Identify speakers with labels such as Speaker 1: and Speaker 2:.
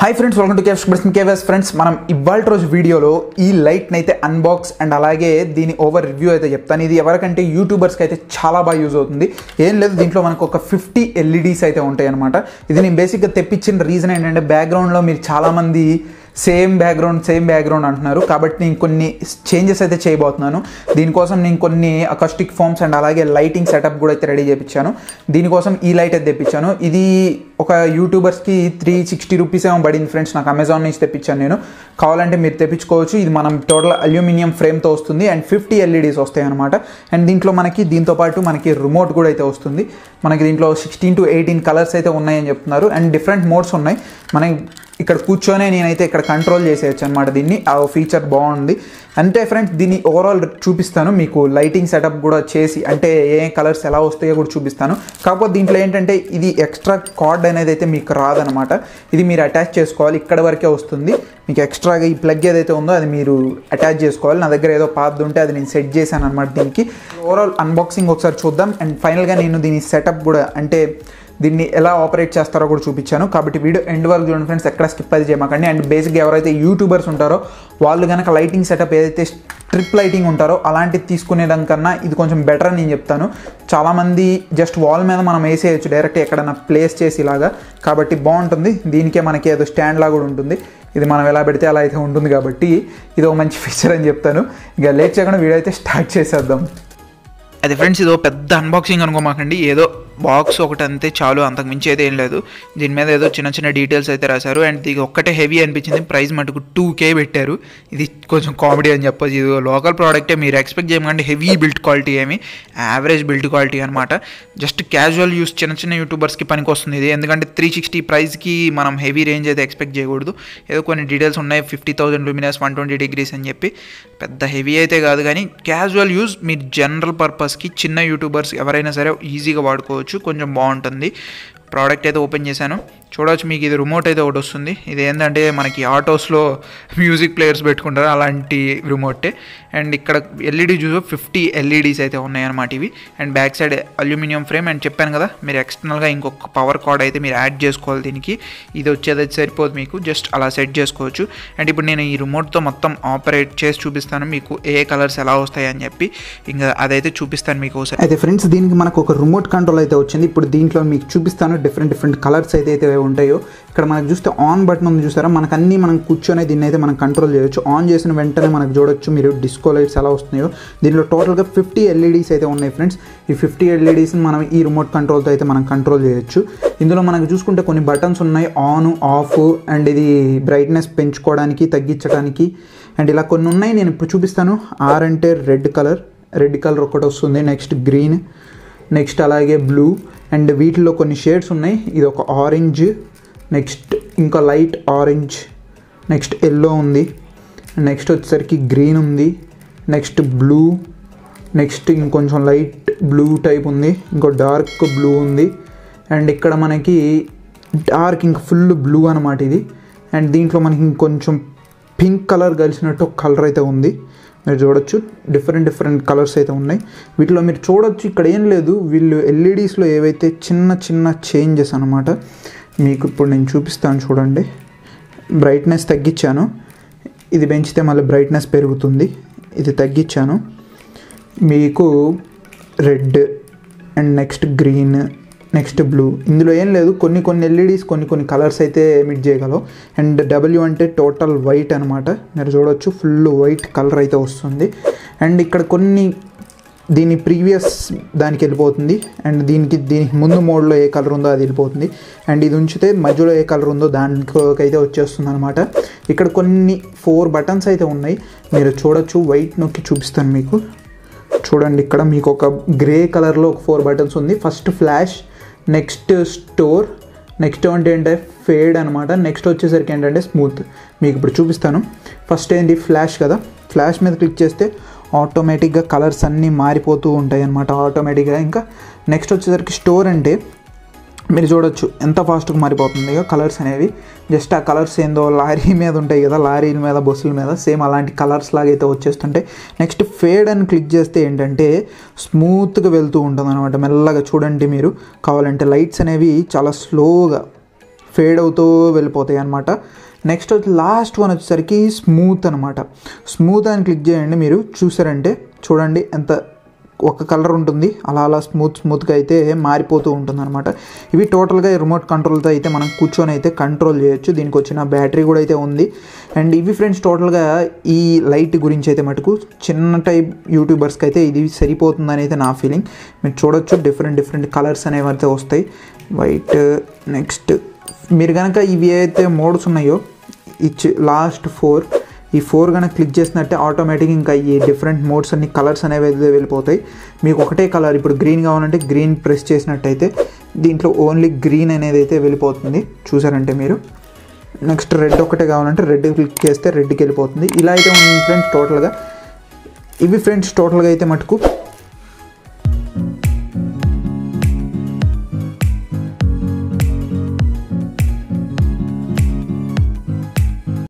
Speaker 1: hi friends welcome to caves best caves friends మనం ఇవాళ రోజు వీడియోలో ఈ లైట్ని అయితే అన్బాక్స్ అండ్ అలాగే దీని ఓవర్ రివ్యూ అయితే చెప్తాను ఇది ఎవరికంటే యూట్యూబర్స్కి అయితే చాలా బాగా యూజ్ అవుతుంది ఏం లేదు దీంట్లో మనకు ఒక ఫిఫ్టీ ఎల్ఈడీస్ అయితే ఉంటాయి అనమాట ఇది నేను బేసిక్గా తెప్పించిన రీజన్ ఏంటంటే బ్యాక్గ్రౌండ్లో మీరు చాలామంది సేమ్ బ్యాక్గ్రౌండ్ సేమ్ బ్యాక్గ్రౌండ్ అంటున్నారు కాబట్టి నేను కొన్ని చేంజెస్ అయితే చేయబోతున్నాను దీనికోసం నేను కొన్ని అకస్టిక్ ఫామ్స్ అండ్ అలాగే లైటింగ్ సెటప్ కూడా అయితే రెడీ చేయించాను దీనికోసం ఈ లైట్ అయితే తెప్పించాను ఇది ఒక యూట్యూబర్స్కి త్రీ సిక్స్టీ రూపీస్ ఏమో పడింది ఫ్రెండ్స్ నాకు అమెజాన్ నుంచి తెప్పించాను నేను కావాలంటే మీరు తెప్పించుకోవచ్చు ఇది మనం టోటల్ అల్యూమినియం ఫ్రేమ్తో వస్తుంది అండ్ ఫిఫ్టీ ఎల్ఈడీస్ వస్తాయి అనమాట అండ్ దీంట్లో మనకి దీంతో పాటు మనకి రిమోట్ కూడా అయితే వస్తుంది మనకి దీంట్లో సిక్స్టీన్ టు ఎయిటీన్ కలర్స్ అయితే ఉన్నాయని చెప్తున్నారు అండ్ డిఫరెంట్ మోడ్స్ ఉన్నాయి మనకి ఇక్కడ కూర్చొనే నేనైతే ఇక్కడ కంట్రోల్ చేసేయచ్చు అనమాట దీన్ని ఆ ఫీచర్ బాగుంది అంటే ఫ్రెండ్స్ దీన్ని ఓవరాల్ చూపిస్తాను మీకు లైటింగ్ సెటప్ కూడా చేసి అంటే ఏ కలర్స్ ఎలా వస్తాయో కూడా చూపిస్తాను కాకపోతే దీంట్లో ఏంటంటే ఇది ఎక్స్ట్రా కార్డ్ అనేది అయితే మీకు రాదనమాట ఇది మీరు అటాచ్ చేసుకోవాలి ఇక్కడ వరకే వస్తుంది మీకు ఎక్స్ట్రాగా ఈ ప్లగ్ ఏదైతే ఉందో అది మీరు అటాచ్ చేసుకోవాలి నా దగ్గర ఏదో పాత్ ఉంటే అది నేను సెట్ చేశాను అనమాట దీనికి ఓవరాల్ అన్బాక్సింగ్ ఒకసారి చూద్దాం అండ్ ఫైనల్గా నేను దీని సెటప్ కూడా అంటే దీన్ని ఎలా ఆపరేట్ చేస్తారో కూడా చూపించాను కాబట్టి వీడియో ఎండ్ వరకు చూడండి ఫ్రెండ్స్ ఎక్కడ స్కిప్ అది చేయమాకండి అండ్ బేసిక్గా ఎవరైతే యూట్యూబర్స్ ఉంటారో వాళ్ళు కనుక లైటింగ్ సెటప్ ఏదైతే స్ట్రిప్ లైటింగ్ ఉంటారో అలాంటిది తీసుకునేదానికన్నా ఇది కొంచెం బెటర్ అని నేను చెప్తాను చాలామంది జస్ట్ వాల్ మీద మనం వేసేయచ్చు డైరెక్ట్ ఎక్కడైనా ప్లేస్ చేసి ఇలాగా కాబట్టి బాగుంటుంది దీనికే మనకి ఏదో స్టాండ్ లాగా కూడా ఉంటుంది ఇది మనం ఎలా పెడితే అలా అయితే ఉంటుంది కాబట్టి ఇది ఒక మంచి ఫీచర్ అని చెప్తాను ఇక లేట్ చేయకుండా వీడియో అయితే స్టార్ట్ చేసేద్దాం అది ఫ్రెండ్స్ ఇదో పెద్ద అన్బాక్సింగ్ అనుకోమాకండి ఏదో బాక్స్ ఒకటి అంతే చాలు అంతకు మించి అయితే ఏం లేదు దీని మీద ఏదో చిన్న చిన్న డీటెయిల్స్ అయితే రాశారు అండ్ ఇది ఒక్కటే హెవీ అనిపించింది ప్రైస్ మటుకు టూ కే పెట్టారు ఇది కొంచెం కామెడీ అని చెప్పొచ్చు ఇది లోకల్ ప్రోడక్టే మీరు ఎక్స్పెక్ట్ చేయమంటే హెవీ బిల్డ్ క్వాలిటీ ఏమి యావరేజ్ బిల్డ్ క్వాలిటీ అనమాట జస్ట్ క్యాజువల్ యూస్ చిన్న చిన్న యూట్యూబర్స్కి పనికి వస్తుంది ఇది ఎందుకంటే త్రీ సిక్స్టీ ప్రైస్కి మనం హెవీ రేంజ్ అయితే ఎక్స్పెక్ట్ చేయకూడదు ఏదో కొన్ని డీటెయిల్స్ ఉన్నాయి fifty thousand luminous one twenty degrees అని చెప్పి పెద్ద హెవీ అయితే కాదు కానీ క్యాజువల్ యూజ్ మీరు జనరల్ పర్పస్కి చిన్న యూట్యూబర్స్ ఎవరైనా సరే ఈజీగా వాడుకోవచ్చు కొంచెం బాగుంటుంది ప్రోడక్ట్ అయితే ఓపెన్ చేశాను చూడవచ్చు మీకు ఇది రిమోట్ అయితే ఒకటి వస్తుంది ఇది ఏంటంటే మనకి ఆటోస్లో మ్యూజిక్ ప్లేయర్స్ పెట్టుకుంటారు అలాంటి రిమోటే అండ్ ఇక్కడ ఎల్ఈడి చూసి ఫిఫ్టీ ఎల్ఈడీస్ అయితే ఉన్నాయన్నమాట ఇవి and back side aluminium frame and చెప్పాను కదా మీరు ఎక్స్టర్నల్గా ఇంకొక పవర్ కార్డ్ అయితే మీరు యాడ్ చేసుకోవాలి దీనికి ఇది వచ్చేది సరిపోదు మీకు జస్ట్ అలా సెట్ చేసుకోవచ్చు అండ్ ఇప్పుడు నేను ఈ రిమోట్తో మొత్తం ఆపరేట్ చేసి చూపిస్తాను మీకు ఏ కలర్స్ ఎలా వస్తాయి అని చెప్పి ఇంకా అదైతే చూపిస్తాను మీకు ఒకసారి అయితే ఫ్రెండ్స్ దీనికి మనకు ఒక రిమోట్ కంట్రోల్ అయితే వచ్చింది ఇప్పుడు దీంట్లో మీకు చూపిస్తాను డిఫరెంట్ డిఫరెంట్ కలర్స్ అయితే అయితే ఉంటాయో ఇక్కడ మనకు చూస్తే ఆన్ బటన్ ఉంది చూసారా మనకు అన్ని మనం కూర్చొని దీన్ని అయితే మనం కంట్రోల్ చేయొచ్చు ఆన్ చేసిన వెంటనే మనకు చూడొచ్చు మీరు డిస్కో లైట్స్ ఎలా వస్తున్నాయో దీనిలో టోటల్గా ఫిఫ్టీ ఎల్ఈడీస్ అయితే ఉన్నాయి ఫ్రెండ్స్ ఈ ఫిఫ్టీ ఎల్ఈడీస్ని మనం ఈ రిమోట్ కంట్రోల్తో అయితే మనం కంట్రోల్ చేయొచ్చు ఇందులో మనకు చూసుకుంటే కొన్ని బటన్స్ ఉన్నాయి ఆన్ ఆఫ్ అండ్ ఇది బ్రైట్నెస్ పెంచుకోవడానికి తగ్గించడానికి అండ్ ఇలా కొన్ని ఉన్నాయి నేను ఇప్పుడు చూపిస్తాను ఆర్ అంటే రెడ్ కలర్ రెడ్ కలర్ ఒకటి వస్తుంది నెక్స్ట్ గ్రీన్ నెక్స్ట్ అలాగే బ్లూ అండ్ వీటిలో కొన్ని షేడ్స్ ఉన్నాయి ఇది ఒక ఆరెంజ్ నెక్స్ట్ ఇంకా లైట్ ఆరెంజ్ నెక్స్ట్ ఎల్లో ఉంది నెక్స్ట్ వచ్చేసరికి గ్రీన్ ఉంది నెక్స్ట్ బ్లూ నెక్స్ట్ ఇంకొంచెం లైట్ బ్లూ టైప్ ఉంది ఇంకో డార్క్ బ్లూ ఉంది అండ్ ఇక్కడ మనకి డార్క్ ఇంకా ఫుల్ బ్లూ అనమాట ఇది అండ్ దీంట్లో మనకి ఇంకొంచెం పింక్ కలర్ కలిసినట్టు ఒక కలర్ అయితే ఉంది మీరు చూడొచ్చు డిఫరెంట్ డిఫరెంట్ కలర్స్ అయితే ఉన్నాయి వీటిలో మీరు చూడొచ్చు ఇక్కడ ఏం లేదు వీళ్ళు ఎల్ఈడీస్లో ఏవైతే చిన్న చిన్న చేంజెస్ అనమాట మీకు ఇప్పుడు నేను చూపిస్తాను చూడండి బ్రైట్నెస్ తగ్గించాను ఇది పెంచితే మళ్ళీ బ్రైట్నెస్ పెరుగుతుంది ఇది తగ్గించాను మీకు red and next green next blue ఇందులో ఏం లేదు కొన్ని కొన్ని ఎల్ఈడీస్ కొన్ని కొన్ని కలర్స్ అయితే ఎమిట్ చేయగలవు అండ్ డబ్ల్యూ అంటే టోటల్ వైట్ అనమాట మీరు చూడొచ్చు ఫుల్ వైట్ కలర్ అయితే వస్తుంది అండ్ ఇక్కడ కొన్ని దీని ప్రీవియస్ దానికి వెళ్ళిపోతుంది అండ్ దీనికి దీనికి ముందు మోడ్లో ఏ కలర్ ఉందో అది వెళ్ళిపోతుంది అండ్ ఇది ఉంచితే మధ్యలో ఏ కలర్ ఉందో దానికైతే వచ్చేస్తుంది అనమాట ఇక్కడ కొన్ని ఫోర్ బటన్స్ అయితే ఉన్నాయి మీరు చూడొచ్చు వైట్ నొక్కి చూపిస్తాను మీకు చూడండి ఇక్కడ మీకు ఒక గ్రే కలర్లో ఒక ఫోర్ బటన్స్ ఉంది first flash next strobe next అంటే ఏంటంటే ఫేడ్ అనమాట నెక్స్ట్ వచ్చేసరికి ఏంటంటే స్మూత్ మీకు ఇప్పుడు చూపిస్తాను ఫస్ట్ ఏంటి ఫ్లాష్ కదా ఫ్లాష్ మీద క్లిక్ చేస్తే ఆటోమేటిక్గా కలర్స్ అన్నీ మారిపోతూ ఉంటాయి అనమాట ఆటోమేటిక్గా ఇంకా నెక్స్ట్ వచ్చేసరికి స్టోర్ అంటే మీరు చూడొచ్చు ఎంత ఫాస్ట్గా మారిపోతుంది కలర్స్ అనేవి జస్ట్ ఆ కలర్స్ ఏందో లారీ మీద ఉంటాయి కదా లారీల మీద బస్సుల మీద సేమ్ అలాంటి కలర్స్ లాగా అయితే వచ్చేస్తుంటాయి నెక్స్ట్ ఫేడ్ అని క్లిక్ చేస్తే ఏంటంటే స్మూత్గా వెళ్తూ ఉంటుంది అనమాట మెల్లగా చూడండి మీరు కావాలంటే లైట్స్ అనేవి చాలా స్లోగా ఫేడ్ అవుతూ వెళ్ళిపోతాయి అనమాట నెక్స్ట్ వచ్చి లాస్ట్ వన్ వచ్చేసరికి స్మూత్ అనమాట స్మూత్ అని క్లిక్ చేయండి మీరు చూసారంటే చూడండి ఎంత ఒక కలర్ ఉంటుంది అలా అలా స్మూత్ స్మూత్గా అయితే మారిపోతూ ఉంటుంది అనమాట ఇవి టోటల్గా రిమోట్ కంట్రోల్తో అయితే మనం కూర్చొని అయితే కంట్రోల్ చేయొచ్చు దీనికి వచ్చిన బ్యాటరీ కూడా అయితే ఉంది అండ్ ఇవి ఫ్రెండ్స్ టోటల్గా ఈ లైట్ గురించి అయితే మటుకు చిన్న టైప్ యూట్యూబర్స్కి అయితే ఇది సరిపోతుందని అయితే నా ఫీలింగ్ మీరు చూడొచ్చు డిఫరెంట్ డిఫరెంట్ కలర్స్ అనేవి అయితే వస్తాయి వైట్ నెక్స్ట్ మీరు కనుక ఇవి అయితే మోడ్స్ ఉన్నాయో ఇచ్చి లాస్ట్ ఫోర్ ఈ ఫోర్ కనుక క్లిక్ చేసినట్టే ఆటోమేటిక్ ఇంకా ఈ డిఫరెంట్ మోడ్స్ అన్ని కలర్స్ అనేవి అయితే వెళ్ళిపోతాయి మీకు ఒకటే కలర్ ఇప్పుడు గ్రీన్ కావాలంటే గ్రీన్ ప్రెస్ చేసినట్టయితే దీంట్లో ఓన్లీ గ్రీన్ అనేది అయితే వెళ్ళిపోతుంది చూసారంటే మీరు నెక్స్ట్ రెడ్ ఒకటే కావాలంటే రెడ్ క్లిక్ చేస్తే రెడ్కి వెళ్ళిపోతుంది ఇలా అయితే ఉంది ఫ్రెండ్స్ టోటల్గా ఇవి ఫ్రెండ్స్ టోటల్గా అయితే మటుకు